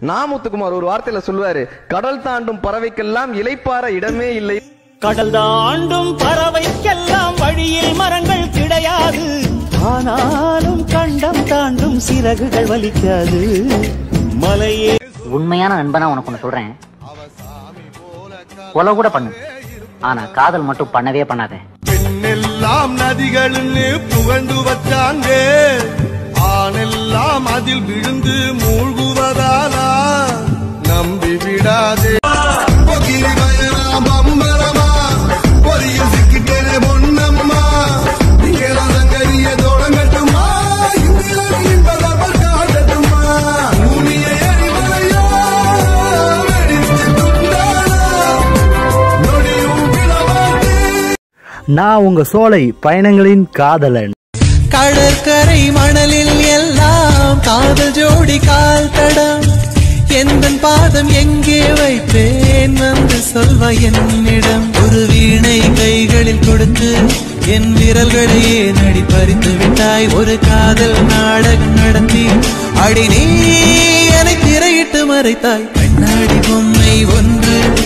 நாமுத்துக்குமார் ஒரு வார்த்தையில சொல்லுவாரு கடல் தாண்டும் பறவைக்கெல்லாம் இலைப்பாற இடமே இல்லை கடல் தாண்டும் பறவைக்கெல்லாம் வழியில் மரங்கள் கிடையாது ஆனாலும் கண்டம் தாண்டும் சிறகுகள் வலிக்காது மலையே உண்மையான நண்பனா உனக்கு ஒண்ணு சொல்றேன் கொலை கூட பண்ணு ஆனா காதல் மட்டும் பண்ணவே பண்ணாத பெண்ணெல்லாம் நதிகள்னு புகழ்ந்து வச்சாங்க ஆணெல்லாம் அதில் விழுந்து மூழ்குவதாலா நம்பி விடாதே பொகிலி வயலா பம்பரமா பொறியில் சிக்கிட்டே பொன்னம்மா நீங்களா சங்கரிய தொடங்கட்டுமா இந்தியில் இன்பதவர் காட்டட்டுமா பூமியை எரிமலையா வெடிச்சு துண்டானா நொடியும் விடமாட்டே நான் உங்க சோலை பயணங்களின் காதலன் கடற்கரை மணலில் எல்லாம் காதல் ஜோடி கால் தடம் எந்த பாதம் எங்கே வைப்பேன் வந்து சொல்வ என்னிடம் ஒரு வீணை கைகளில் கொடுத்து என் விரல்களையே நடி பறித்து விட்டாய் ஒரு காதல் நாடகம் நடத்தி அடி நீ என்னை திரையிட்டு மறைத்தாய் கண்ணாடி பொம்மை ஒன்று